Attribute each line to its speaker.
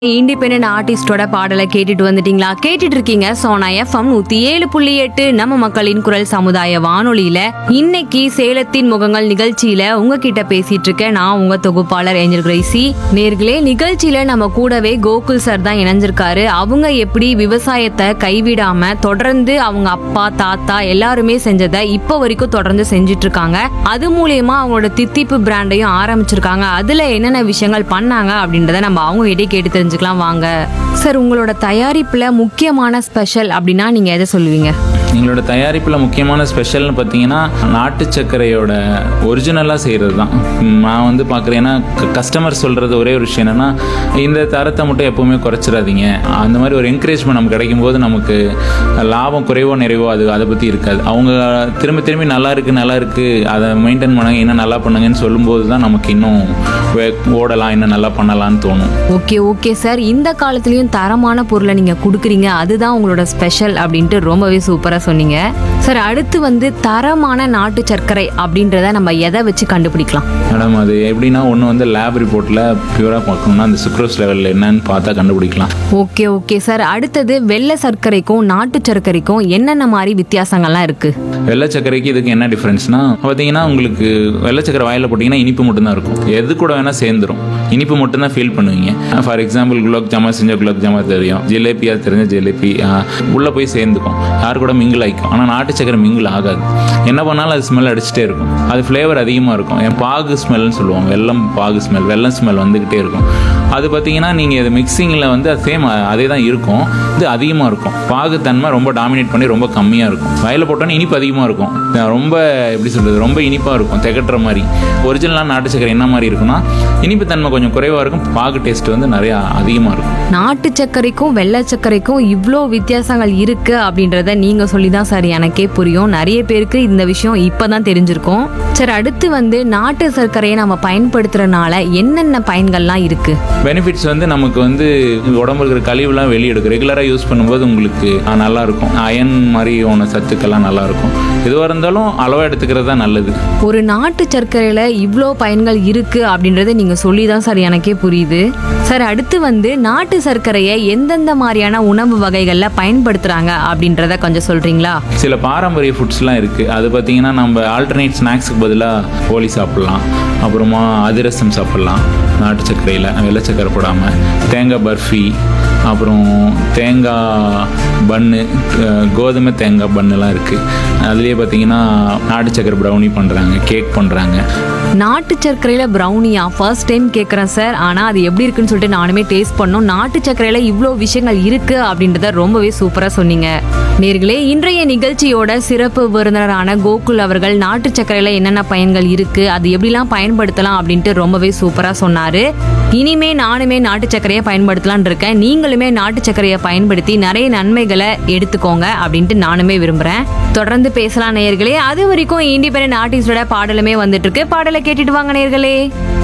Speaker 1: independent ஆர்டிஸ்டோட பாடலை கேட்டுட்டு வந்துட்டீங்களா கேட்டுட்டு இருக்கீங்க சோனா எஃப்எம் நூத்தி ஏழு புள்ளி எட்டு நம்ம மக்களின் குரல் சமுதாய வானொலியில இன்னைக்கு சேலத்தின் முகங்கள் நிகழ்ச்சியில உங்ககிட்ட பேசிட்டு இருக்கேன் நான் உங்க தொகுப்பாளர் ஏஞ்சல் கிரேசி நேர்களே நிகழ்ச்சியில நம்ம கூடவே கோகுல் சார் தான் இணைஞ்சிருக்காரு அவங்க எப்படி விவசாயத்தை கைவிடாம தொடர்ந்து அவங்க அப்பா தாத்தா எல்லாருமே செஞ்சதை இப்போ வரைக்கும் தொடர்ந்து செஞ்சுட்டு இருக்காங்க அது மூலியமா அவங்களோட தித்திப்பு பிராண்டையும் ஆரம்பிச்சிருக்காங்க அதுல என்னென்ன விஷயங்கள் பண்ணாங்க அப்படின்றத நம்ம அவங்க கிட்டே கேட்டு தெரிஞ்சுக்கலாம் வாங்க சார் உங்களோட தயாரிப்புல முக்கியமான ஸ்பெஷல் அப்படின்னா நீங்க எதை சொல்லுவீங்க
Speaker 2: எங்களோட தயாரிப்பில் முக்கியமான ஸ்பெஷல்னு பார்த்தீங்கன்னா நாட்டு சர்க்கரையோட ஒரிஜினலாக செய்கிறது தான் ம், நான் வந்து பார்க்குறேன்னா கஸ்டமர் சொல்கிறது ஒரே ஒரு விஷயம் என்னென்னா இந்த தரத்தை மட்டும் எப்போவுமே குறைச்சிடாதீங்க அந்த மாதிரி ஒரு என்கரேஜ்மெண்ட் நமக்கு கிடைக்கும் போது நமக்கு லாபம் குறைவோ நிறைவோ அது அதை பற்றி இருக்காது அவங்க திரும்ப திரும்பி நல்லா இருக்கு நல்லா இருக்கு அதை மெயின்டைன் பண்ணுங்க இன்னும் நல்லா பண்ணுங்கன்னு சொல்லும்போது தான் நமக்கு இன்னும் வே- ஓடலாம் இன்னும் நல்லா பண்ணலாம்னு தோணும்
Speaker 1: ஓகே ஓகே சார் இந்த காலத்துலயும் தரமான பொருளை நீங்க கொடுக்குறீங்க அதுதான் உங்களோட ஸ்பெஷல் அப்படின்ட்டு ரொம்பவே சூப்பரா சொன்னீங்க சார் அடுத்து வந்து தரமான நாட்டு சர்க்கரை அப்படின்றத நம்ம எதை வச்சு கண்டுபிடிக்கலாம்
Speaker 2: மேடம் அது எப்படின்னா ஒன்று வந்து லேப் ரிப்போர்ட்டில் பியூராக பார்க்கணும்னா அந்த சுக்ரோஸ் லெவலில் என்னன்னு பார்த்தா கண்டுபிடிக்கலாம்
Speaker 1: ஓகே ஓகே சார் அடுத்தது வெள்ளை சர்க்கரைக்கும் நாட்டு சர்க்கரைக்கும் என்னென்ன மாதிரி வித்தியாசங்கள்லாம் இருக்கு
Speaker 2: வெள்ளை சர்க்கரைக்கு இதுக்கு என்ன டிஃப்ரென்ஸ்னா பார்த்தீங்கன்னா உங்களுக்கு வெள்ளை சர்க்கரை வாயில் போட்டிங்கன்னா இனிப்பு மட்டும்தான் இருக்கும் எது கூட வேணால் சேர்ந்துரும் இனிப்பு மட்டும்தான் ஃபீல் பண்ணுவீங்க ஃபார் எக்ஸாம்பிள் குலாப் ஜாமா செஞ்ச குலாப் ஜாமா தெரியும் ஜிலேபியா தெரிஞ்ச ஜிலேபி உள்ளே போய் சேர்ந்துக்கும் யார் கூட மிங்கிள் ஆகிக்கும் ஆனால் நாட்டு சர்க்கரை மிங்கிள் ஆகாது என்ன பண்ணாலும் அது ஸ்மெல் அடிச்சுட்டே இருக்கும் அது ஃப்ளேவர் அதிகமாக இருக்கும் என் பாகு ஸ்மெல்னு சொல்லுவோம் வெல்லம் பாகு ஸ்மெல் வெல்லம் ஸ்மெல் வந்துக்கிட்டே இருக்கும் அது பார்த்தீங்கன்னா நீங்கள் இது மிக்சிங்கில் வந்து அது சேம் அதே தான் இருக்கும் இது அதிகமாக இருக்கும் பாகுத்தன்மை ரொம்ப டாமினேட் பண்ணி ரொம்ப கம்மியாக இருக்கும் வயலில் போட்டோன்னே இனிப்பு அதிகமாக இருக்கும் அஹ் ரொம்ப எப்படி சொல்கிறது ரொம்ப இனிப்பாக இருக்கும் திகட்டுற மாதிரி ஒரிஜினலாக நாட்டு சக்கரை என்ன மாதிரி இருக்குன்னா இனிப்பு தன்மை கொஞ்சம் குறைவாக இருக்கும் பாகு டேஸ்ட் வந்து நிறையா அதிகமாக இருக்கும்
Speaker 1: நாட்டு சர்க்கரைக்கும் வெள்ளை சர்க்கரைக்கும் இவ்வளோ வித்தியாசங்கள் இருக்கு அப்படின்றத நீங்க சொல்லி தான் சார் எனக்கே புரியும் நிறைய பேருக்கு இந்த விஷயம் இப்பதான் தெரிஞ்சிருக்கும் சரி அடுத்து வந்து நாட்டு சர்க்கரையை நம்ம பயன்படுத்துறதுனால என்னென்ன பயன்கள்லாம் இருக்கு
Speaker 2: பெனிஃபிட்ஸ் வந்து நமக்கு வந்து உடம்புல இருக்கிற கழிவுலாம் வெளியே எடுக்கும் ரெகுலராக யூஸ் பண்ணும்போது உங்களுக்கு ஆஹ், நல்லா இருக்கும் அயன் மாதிரி ஒன்று சத்துக்கெல்லாம் நல்லா இருக்கும் எதுவாக இருந்தாலும் அளவாக எடுத்துக்கிறது தான் நல்லது
Speaker 1: ஒரு நாட்டு சர்க்கரையில இவ்வளோ பயன்கள் இருக்கு அப்படின்றத நீங்க சொல்லி தான் சார் எனக்கே புரியுது சார் அடுத்து வந்து நாட்டு சர்க்கரையை எந்தெந்த மாதிரியான உணவு வகைகள்ல பயன்படுத்துறாங்க அப்படின்றத கொஞ்சம் சொல்றீங்களா
Speaker 2: சில பாரம்பரிய ஃபுட்ஸ்லாம் இருக்குது அது பார்த்தீங்கன்னா நம்ம ஆல்டர்னேட் ஸ்நாக்ஸுக்கு பதிலாக போலி சாப்பிட்லாம் அப்புறமா அதிரசம் சாப்பிட்லாம் நாட்டு சர்க்கரையில் வெள்ளை சர்க்கரை போடாமல் தேங்காய் பர்ஃபி அப்புறம் தேங்காய் பன்னு அஹ், கோதுமை தேங்காய் பன்னுலாம் இருக்குது அதுலேயே பார்த்தீங்கன்னா நாட்டு சர்க்கரை ப்ரௌனி பண்ணுறாங்க கேக் பண்ணுறாங்க
Speaker 1: நாட்டு சர்க்கரையில ப்ரௌனியா ஃபர்ஸ்ட் டைம் கேட்குறேன் சார் ஆனால் அது எப்படி இருக்குன்னு சொல்லிட்டு நானுமே டேஸ்ட் பண்ணோம் நாட்டு சர்க்கரையில இவ்வளோ விஷயங்கள் இருக்கு அப்படின்றத ரொம்பவே சூப்பராக சொன்னீங்க நேர்களே இன்றைய நிகழ்ச்சியோட சிறப்பு விருந்தினரான கோகுல் அவர்கள் நாட்டு சர்க்கரையில என்னென்ன பயன்கள் இருக்கு அது எப்படிலாம் பயன்படுத்தலாம் அப்படின்ட்டு ரொம்பவே சூப்பராக சொன்னாரு இனிமே நானுமே நாட்டு சர்க்கரையை பயன்படுத்தலாம்னு இருக்கேன் நீங்களுமே நாட்டு சர்க்கரையை பயன்படுத்தி நிறைய நன்மைகளை எடுத்துக்கோங்க அப்படின்ட்டு நானுமே விரும்புறேன் தொடர்ந்து பேசலாம் நேயர்களே அது வரைக்கும் இண்டிபெண்டன்ட் ஆர்டிஸ்டோட பாடலுமே வந்துட்டு இருக்கு பாடலை கேட்டுட்டு வாங்க நேயர்களே